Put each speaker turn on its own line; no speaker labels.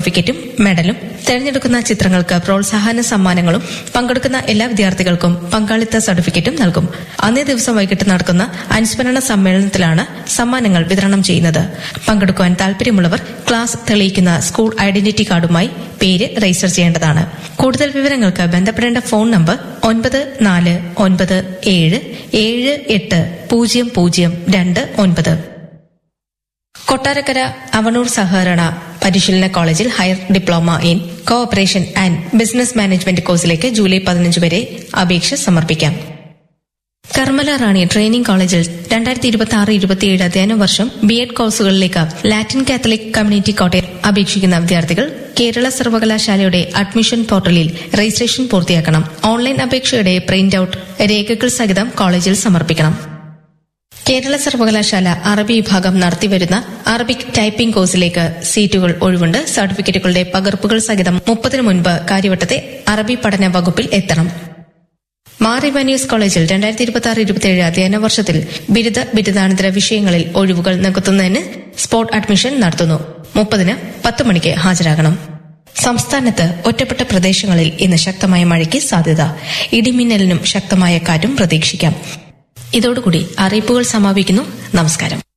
സർട്ടിഫിക്കറ്റും മെഡലും തെരഞ്ഞെടുക്കുന്ന ചിത്രങ്ങൾക്ക് പ്രോത്സാഹന സമ്മാനങ്ങളും പങ്കെടുക്കുന്ന എല്ലാ വിദ്യാർത്ഥികൾക്കും പങ്കാളിത്ത സർട്ടിഫിക്കറ്റും നൽകും അന്നേ ദിവസം വൈകിട്ട് നടക്കുന്ന അനുസ്മരണ സമ്മേളനത്തിലാണ് സമ്മാനങ്ങൾ വിതരണം ചെയ്യുന്നത് പങ്കെടുക്കുവാൻ താൽപര്യമുള്ളവർ ക്ലാസ് തെളിയിക്കുന്ന സ്കൂൾ ഐഡന്റിറ്റി കാർഡുമായി പേര് രജിസ്റ്റർ ചെയ്യേണ്ടതാണ് കൂടുതൽ വിവരങ്ങൾക്ക് ബന്ധപ്പെടേണ്ട ഫോൺ നമ്പർ ഒൻപത് നാല് ഒൻപത് ഏഴ് ഏഴ് എട്ട് പൂജ്യം പൂജ്യം രണ്ട് ഒൻപത് കൊട്ടാരക്കര അവണൂർ സഹകരണ പരിശീലന കോളേജിൽ higher diploma in cooperation and business management കോഴ്സിലേക്ക് ജൂലൈ പതിനഞ്ച് വരെ അപേക്ഷ സമർപ്പിക്കാം കർമ്മല റാണി ട്രെയിനിംഗ് കോളേജിൽ രണ്ടായിരത്തി ഇരുപത്തി ആറ് ഇരുപത്തിയേഴ് അധ്യയന വർഷം ബി എഡ് കോഴ്സുകളിലേക്ക് ലാറ്റിൻ കാത്തലിക് കമ്മ്യൂണിറ്റി കോട്ടയം അപേക്ഷിക്കുന്ന വിദ്യാർത്ഥികൾ കേരള സർവകലാശാലയുടെ അഡ്മിഷൻ പോർട്ടലിൽ രജിസ്ട്രേഷൻ പൂർത്തിയാക്കണം ഓൺലൈൻ അപേക്ഷയുടെ പ്രിന്റ് ഔട്ട് രേഖകൾ സഹിതം കോളേജിൽ സമർപ്പിക്കണം കേരള സർവകലാശാല അറബി വിഭാഗം നടത്തിവരുന്ന അറബിക് ടൈപ്പിംഗ് കോഴ്സിലേക്ക് സീറ്റുകൾ ഒഴിവുണ്ട് സർട്ടിഫിക്കറ്റുകളുടെ പകർപ്പുകൾ സഹിതം മുപ്പതിനു മുൻപ് കാര്യവട്ടത്തെ അറബി പഠന വകുപ്പിൽ എത്തണം മാർ ഇവാനിയസ് കോളേജിൽ രണ്ടായിരത്തി ഇരുപത്തി ആറ് ഇരുപത്തിയേഴ് അധ്യയന വർഷത്തിൽ ബിരുദ ബിരുദാനന്തര വിഷയങ്ങളിൽ ഒഴിവുകൾ നികത്തുന്നതിന് സ്പോട്ട് അഡ്മിഷൻ നടത്തുന്നു മുപ്പതിന് പത്ത് മണിക്ക് ഹാജരാകണം സംസ്ഥാനത്ത് ഒറ്റപ്പെട്ട പ്രദേശങ്ങളിൽ ഇന്ന് ശക്തമായ മഴയ്ക്ക് സാധ്യത ഇടിമിന്നലിനും ശക്തമായ കാറ്റും പ്രതീക്ഷിക്കാം ഇതോടുകൂടി അറിയിപ്പുകൾ സമാപിക്കുന്നു നമസ്കാരം